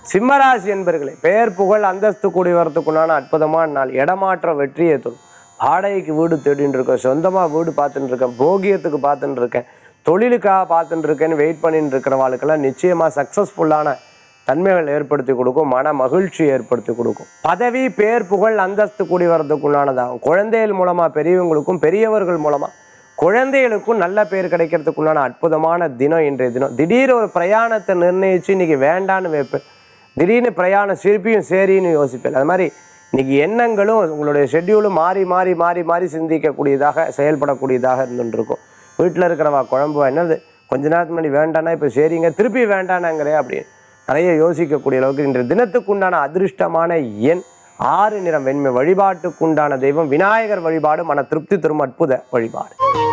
சிம்மராசி என்பர்களே பெயர் புகழ் அந்தஸ்து கூடி வரத்துக்குண்டான அற்புதமான நாள் இடமாற்றம் வெற்றியை தரும் வாடகைக்கு வீடு தேடின்னு இருக்கேன் சொந்தமாக வீடு பார்த்துட்டு இருக்கேன் போகியத்துக்கு பார்த்துட்டு இருக்கேன் தொழிலுக்காக பார்த்துட்டு இருக்கேன்னு வெயிட் பண்ணிட்டு இருக்கிறவாளுக்கெல்லாம் நிச்சயமாக சக்ஸஸ்ஃபுல்லான தன்மைகள் ஏற்படுத்தி கொடுக்கும் மன மகிழ்ச்சி ஏற்படுத்தி கொடுக்கும் பதவி பேர் புகழ் அந்தஸ்து கூடி வரதுக்குண்டானதாகும் குழந்தைகள் மூலமாக பெரியவங்களுக்கும் பெரியவர்கள் மூலமாக குழந்தைகளுக்கும் நல்ல பேர் கிடைக்கிறதுக்குண்டான அற்புதமான தினம் இன்றைய தினம் திடீர் ஒரு பிரயாணத்தை நிர்ணயித்து இன்னைக்கு வேண்டான்னு வைப்பேன் திடீர்னு பிரயாணம் சிரிப்பியும் சரின்னு யோசிப்பேன் அது மாதிரி இன்னைக்கு எண்ணங்களும் உங்களுடைய ஷெட்யூலும் மாறி மாறி மாறி மாறி சிந்திக்கக்கூடியதாக செயல்படக்கூடியதாக இருந்துருக்கும் வீட்டில் இருக்கிறவா குழம்பு என்னது கொஞ்ச நேரத்துக்கு முன்னாடி வேண்டானா இப்போ சரிங்க திருப்பி வேண்டானாங்கிறே அப்படின்னு நிறைய யோசிக்கக்கூடிய அளவுக்கு இன்றைய தினத்துக்குண்டான அதிர்ஷ்டமான எண் ஆறு நிறம் வெண்மை வழிபாட்டுக்குண்டான தெய்வம் விநாயகர் வழிபாடு மன திருப்தி தரும் அற்புத வழிபாடு